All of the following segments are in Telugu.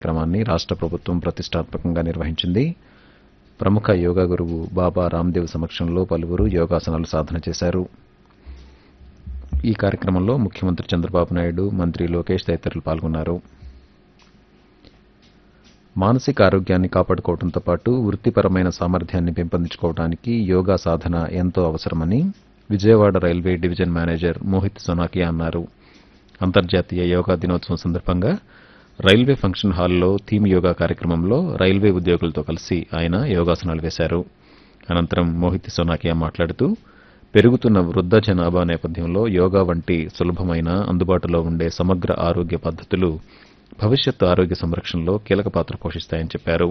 కార్యక్రమాన్ని రాష్ట్ర ప్రభుత్వం ప్రతిష్టాత్మకంగా నిర్వహించింది ప్రముఖ యోగా గురువు బాబా రామ్దేవ్ సమక్షంలో పలువురు యోగాసనాలు సాధన చేశారు ఈ కార్యక్రమంలో ముఖ్యమంత్రి చంద్రబాబు నాయుడు మంత్రి లోకేష్ తదితరులు పాల్గొన్నారు మానసిక ఆరోగ్యాన్ని కాపాడుకోవడంతో పాటు వృత్తిపరమైన సామర్థ్యాన్ని పెంపొందించుకోవడానికి యోగా సాధన ఎంతో అవసరమని Vijayawada railway division manager Mohit Sonakiya అన్నారు అంతర్జాతీయ యోగా దినోత్సవం సందర్భంగా రైల్వే ఫంక్షన్ హాల్లో థీమ్ యోగా కార్యక్రమంలో రైల్వే ఉద్యోగులతో కలిసి ఆయన యోగాసనాలు వేశారు అనంతరం మోహిత్ సోనాకియా మాట్లాడుతూ పెరుగుతున్న వృద్ధ జనాభా నేపథ్యంలో యోగా వంటి సులభమైన అందుబాటులో ఉండే సమగ్ర ఆరోగ్య పద్ధతులు భవిష్యత్తు ఆరోగ్య సంరక్షణలో కీలక పాత్ర పోషిస్తాయని చెప్పారు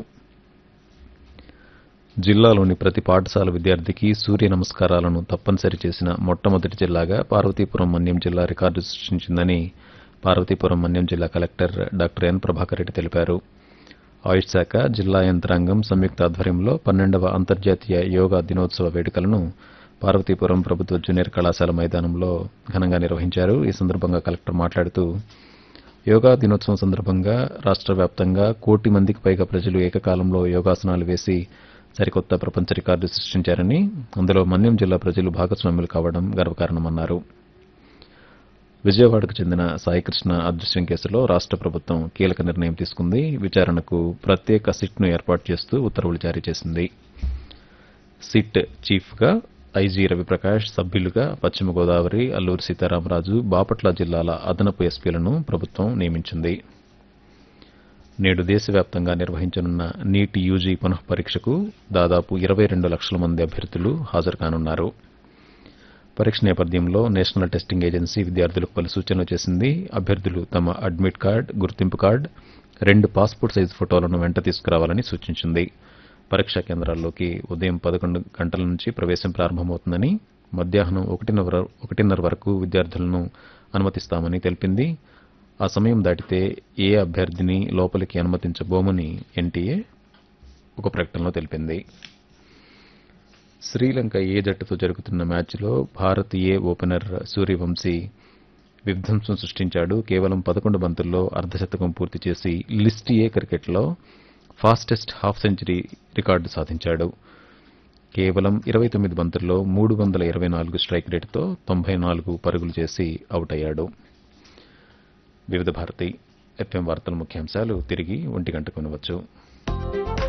జిల్లాలోని ప్రతి పాఠశాల విద్యార్థికి సూర్య నమస్కారాలను తప్పనిసరి చేసిన మొట్టమొదటి జిల్లాగా పార్వతీపురం మన్యం జిల్లా రికార్డు సృష్టించిందని పార్వతీపురం మన్యం జిల్లా collector doctor N Prabhakar Reddy తెలిపారు ఆయుష్ శాఖ జిల్లా యంత్రాంగం సంయుక్త ఆధ్వర్యంలో పన్నెండవ అంతర్జాతీయ యోగా దినోత్సవ వేడుకలను పార్వతీపురం ప్రభుత్వ జూనియర్ కళాశాల మైదానంలో ఘనంగా నిర్వహించారు ఈ సందర్భంగా కలెక్టర్ మాట్లాడుతూ యోగా దినోత్సవం సందర్భంగా రాష్ట్ర వ్యాప్తంగా కోటి మందికి పైగా ప్రజలు ఏకకాలంలో యోగాసనాలు వేసి సరికొత్త ప్రపంచ రికార్డు సృష్టించారని అందులో మన్యం జిల్లా ప్రజలు భాగస్వాములు కావడం గర్వకారణమన్నారు విజయవాడకు చెందిన సాయికృష్ణ అదృశ్యం కేసులో రాష్ట్ర ప్రభుత్వం కీలక నిర్ణయం తీసుకుంది విచారణకు ప్రత్యేక సిట్ను ఏర్పాటు చేస్తూ ఉత్తర్వులు జారీ చేసింది సిట్ చీఫ్గా ఐజీ రవిప్రకాష్ సభ్యులుగా పశ్చిమ గోదావరి అల్లూరి సీతారామరాజు బాపట్ల జిల్లాల అదనపు ఎస్పీలను ప్రభుత్వం నియమించింది నేడు దేశవ్యాప్తంగా నిర్వహించనున్న నీట్ యూజీ పునః పరీక్షకు దాదాపు ఇరవై రెండు లక్షల మంది అభ్యర్థులు హాజరు కానున్నారు పరీక్ష నేపథ్యంలో నేషనల్ టెస్టింగ్ ఏజెన్సీ విద్యార్థులకు పలు సూచనలు చేసింది అభ్యర్థులు తమ అడ్మిట్ కార్డ్ గుర్తింపు కార్డ్ రెండు పాస్పోర్ట్ సైజు ఫోటోలను వెంట తీసుకురావాలని సూచించింది పరీక్షా కేంద్రాల్లోకి ఉదయం పదకొండు గంటల నుంచి ప్రవేశం ప్రారంభమవుతుందని మధ్యాహ్నం ఒకటిన్నర ఒకటిన్నర వరకు విద్యార్థులను అనుమతిస్తామని తెలిపింది ఆ సమయం దాటితే ఏ అభ్యర్థిని లోపలికి అనుమతించబోమని ఎన్టీఏ ఒక ప్రకటనలో తెలిపింది శ్రీలంక ఏ జట్టుతో జరుగుతున్న మ్యాచ్లో భారత్ ఏ ఓపెనర్ సూర్యవంశీ విధ్వంసం సృష్టించాడు కేవలం పదకొండు బంతుల్లో అర్ధశతకం పూర్తి చేసి లిస్ట్ ఏ క్రికెట్లో ఫాస్టెస్ట్ హాఫ్ సెంచరీ రికార్డు సాధించాడు కేవలం ఇరవై తొమ్మిది బంతుల్లో మూడు వందల ఇరవై నాలుగు స్ట్రైక్ రేటుతో తొంభై నాలుగు పరుగులు చేసి అవుట్ అయ్యాడు వివిధ భారతి ఎఫ్ఎం వార్తల ముఖ్యాంశాలు తిరిగి ఒంటి గంటకు వినవచ్చు